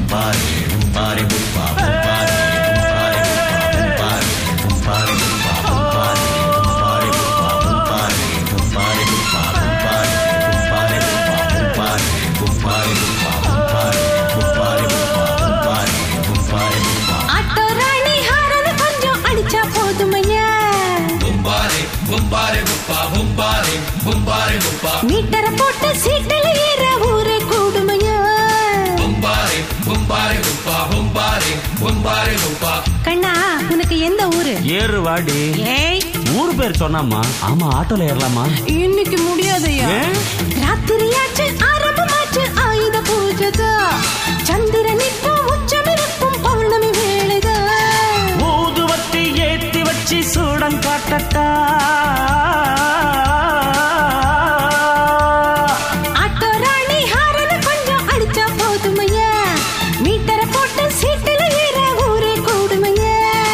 Auto ராணி horn கொஞ்சம் அடிச்சா போதுமையா மீட்டரை போட்டு சீட்டில் ஏற ஊரே கூடுமையா கண்ணா உனக்கு எந்த ஊரு ஏறு வாடி ஏய் ஊர் பேர் சொன்னாமா ஆமா ஆட்டோல ஏறலாமா இன்னைக்கு முடியாதையா ஏன்? ராத்திரியாச்சு ஆரம்பமாச்சு ஆயுத பூஜதா சந்திரன் இப்போ உச்சமிருக்கும் பௌர்ணமி வேளைதா ஊதுவத்தி ஏத்தி வச்சு சூடம் காட்டட்டா ஆட்டோ ராணி ஹாரன் கொஞ்சம் அடிச்சா போதுமையா மீட்டரை போட்டு சீட்டில் ஏற ஊரே கூடுமையா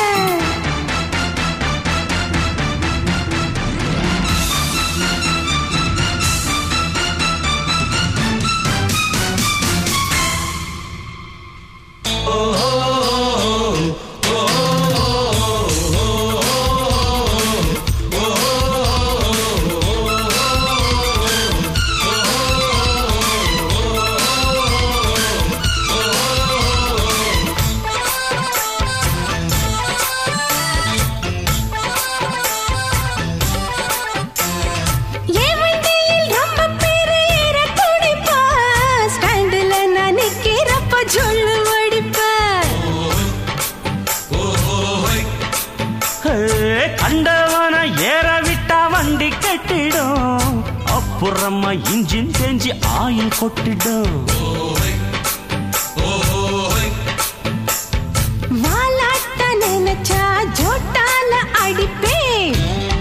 என் வண்டியில் ரொம்ப பேரு ஏற துடிப்பா. ஸ்டாண்டுல நான் நிக்கிறப்ப சொல்லு வடிப்பா. ஹே, கண்டவன ஏற விட்டா வண்டி கட்டிடும் அப்புறமா இன்ஜின் செஞ்சு ஆயில் கொட்டிடும் வாலாட்ட நினைச்சா ஜோட்டால அடிப்பேன்.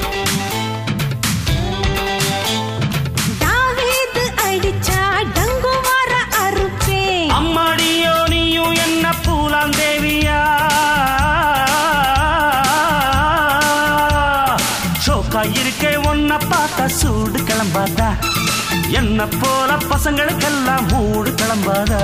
தாவீது அடிச்சா டங்குவார அறுப்பேன். அம்மாடியோ நீயும் என்ன பூலாம் தேவியா ஷோக்கா இருக்கே உன்னை பார்த்தா சூடு கிளம்பாதா என்ன போல பசங்களுக்கெல்லாம் மூடு கிளம்பாதா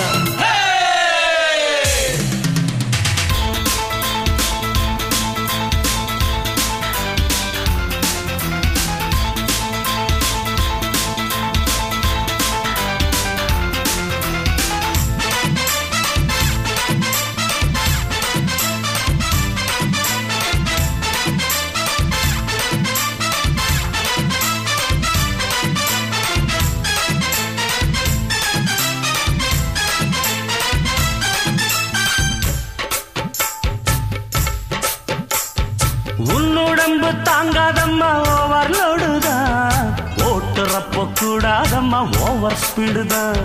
உன்னுடம்பு தாங்காதம்மா ஓவர் லோடுதான் ஓட்டுறப்போ கூடாதம்மா ஓவர் ஸ்பீடுதான்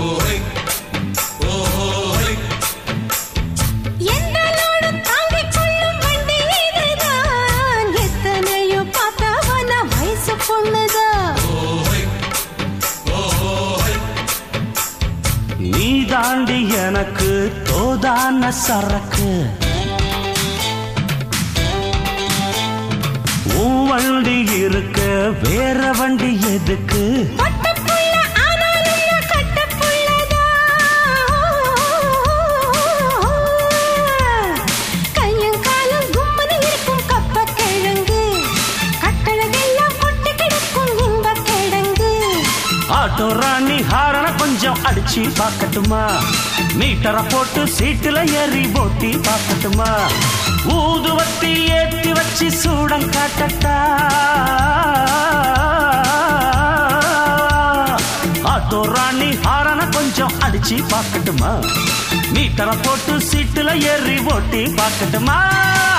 எந்த லோடும் தாங்கிக் கொள்ளும் வண்டி இதுதான். எத்தனையோ பார்த்தவன வயசு பொண்ணுதான் நீ தாண்டி எனக்கு தோதான சரக்கு உன் வண்டி இருக்க வேற வண்டி எதுக்கு பட்டப்புள்ள ஆனாலும் நான் கட்டப்புள்ளதான். கையும் காலும் கும்மனு இருக்கும் கப்பக்கிழங்கு. கட்டழகெல்லாம் கொட்டி கிடக்கும் இன்பக் கிழங்கு. ஆட்டோ ராணி ஹாரன கொஞ்சம் அடிச்சு பார்க்கட்டுமா மீட்டரை போட்டு சீட்டுல ஏறி போட்டி பார்க்கட்டுமா ஊதுவத்தி ஏத்தி வச்சு சூடம் காட்டட்டா ஆட்டோ ராணி ஹாரன கொஞ்சம் அடிச்சு பார்க்கட்டுமா மீட்டரை போட்டு சீட்டுல ஏறி ஓட்டி பார்க்கட்டுமா